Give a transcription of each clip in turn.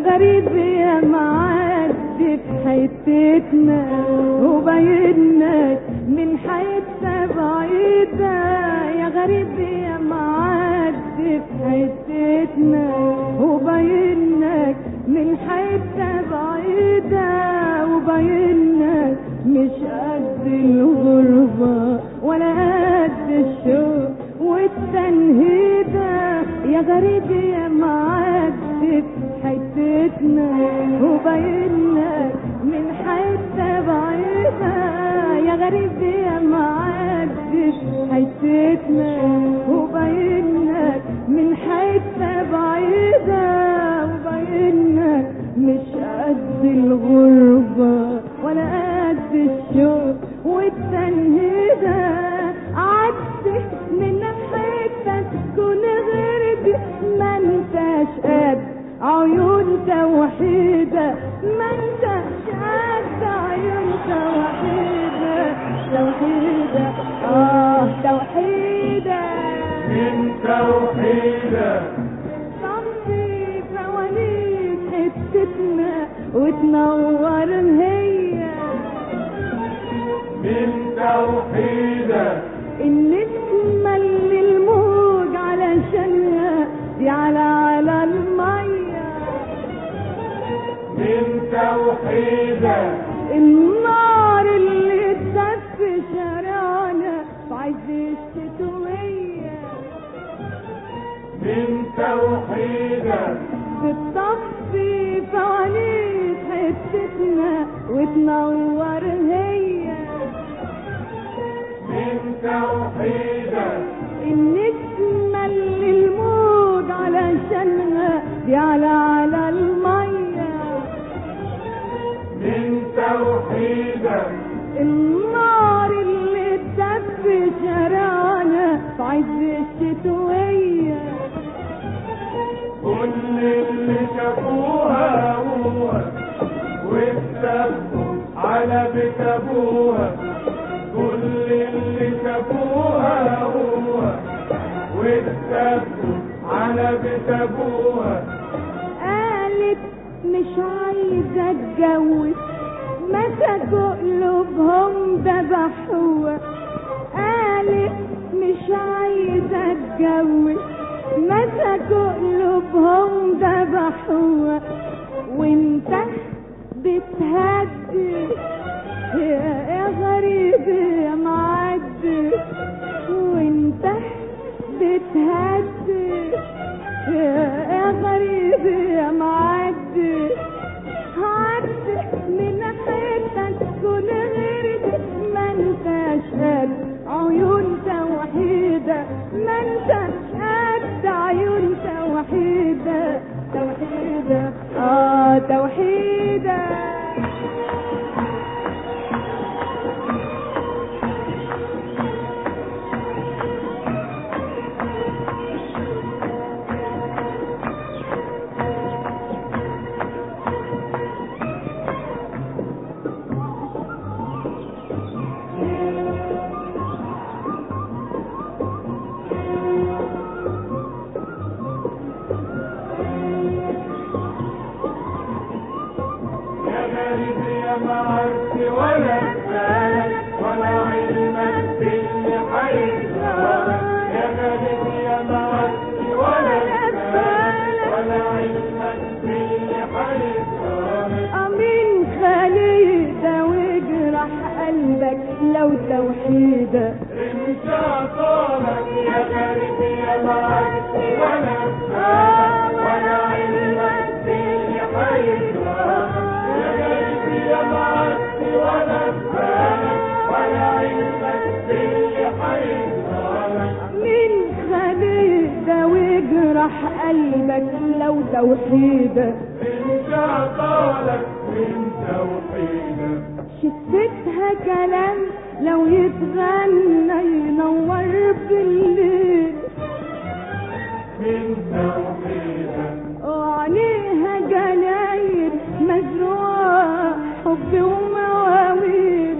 غريب يا معدي في حتتنا وبينك من حتة بعيدة يا غريب يا معدي في حتتنا وبينك من حتة بعيدة وبينك مش قد الغربة ولا قد الشوق والتنهيدة يا غريب يا معدي في حتتنا وبينك من حتة بعيدة يا غريب يا معدي في حتتنا وبينك من حتة بعيدة وبينك مش قد الغربة ولا قد الشوق والتنهيدة عدت من حتة تكون غربي ما انتش قد عيون توحيدة ما انتش قد عيون توحيدة توحيدة اه توحيدة من توحيدك صفي فوانيس حتتنا وتنور هي من توحيدك النسمة اللي الموج علشانها دي على على المية من توحيدك النار اللي تدفي شارعنا في عز الشتوية من توحيدك بتطفي فوانيس حتتنا وتنور هي من توحيدك النسمة اللي الموج علشانها دي على على المية من توحيدك النار اللي تدفي شارعنا في عز الشتوية كل اللي شافوها هو واكتبوا على بيت ابوها كل اللي شافوها هو واكتبوا على بيت ابوها قالت مش عايزة اتجوز مسكوا قلوبهم ذبحوها قالت مش عايزة اتجوز مسكوا قلوبهم ذبحوها وانت بتهدي يا يا غريب يا معدي وانت بتهدي يا يا غريب يا معدي عدي من حتة تكون غيرك ما انتش قد عيون توحيدة ما انتش قد عيون توحيدة توحيدة اه توحيدة يا غريب يا معرف ولا بالك ولا علمك باللي حيجرالك يا غريب يا معرف ولا بالك ولا علمك باللي حيجرالك أمين خليدة واجرح قلبك لو توحيدة رمش عطالك يا غريب يا معرف ولا بالك ولا علمك باللي حيجرالك يا غريب يا معرف ولا بالك ولا علمك باللي حيجرالك من خليدة واجرح قلبك لو توحيدة انت عطالك من توحيدك شفتها كلام لو يتغنى ينور بالليل من توحيدك وعليها جناير مزروعة حب ومواويل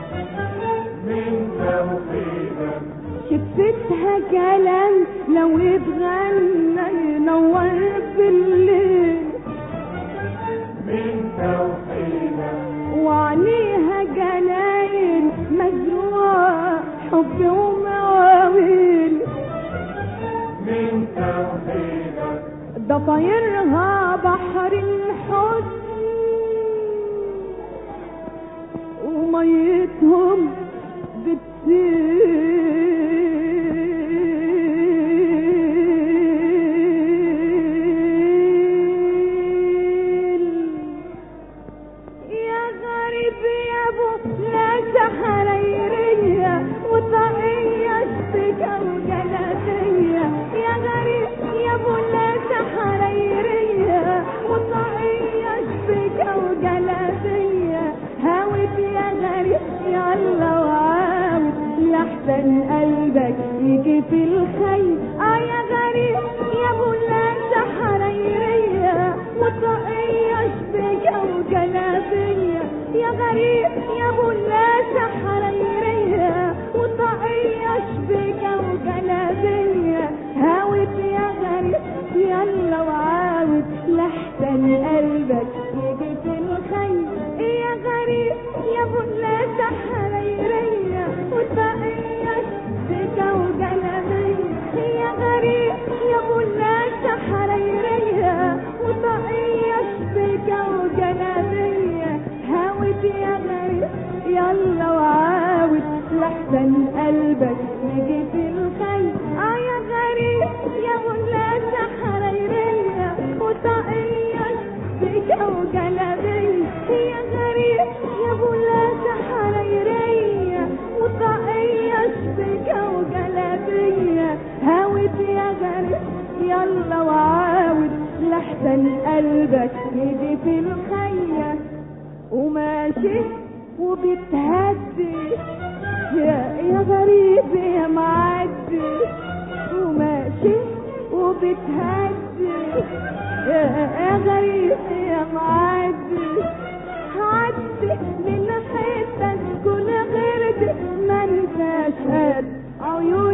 من توحيدك شفتها كلام لو يتغنى ينور بالليل طايرها بحر الحزن وميتهم بتسيل يا غريب يا ابو لا حريرية وطاقية اشتكى وجلدية يا غريب يا ابو لا حريرية وطاقية اشتكى وجلدية هاوت يا غريب يلا وعاود لحسن قلبك يجي في الخير اه يا غريب يا ابو لا حريرية وطاقية اشتكى وجلدية يا غريب يا ابو الناس حريرية وطاقية اشبكة وجلابية هاوت يا غريب يلا وعاود لحسن قلبك يجي في الخير يا غريب يا ابو الناس حريرية وطاقية اشبكة وجلابية يا غريب يا ابو الناس حريرية وطاقية اشبكة وجلابية هاوت يا غريب يلا وعاود لحسن قلبك يجي في الخير اه يا غريب يا ابو الناس حريرية وطاقية اشبكة وجلابية يا غريب يا ابو الناس حريرية وطاقية اشبكة وجلابية هاوت يا غريب يلا وعاود لحسن قلبك يجي في الخير وماشي وبتهدي يا يا غريب يا معدي وماشي وبتهدي يا يا غريب يا معدي عدي من حتة كل غيرك ما انساش قد عيون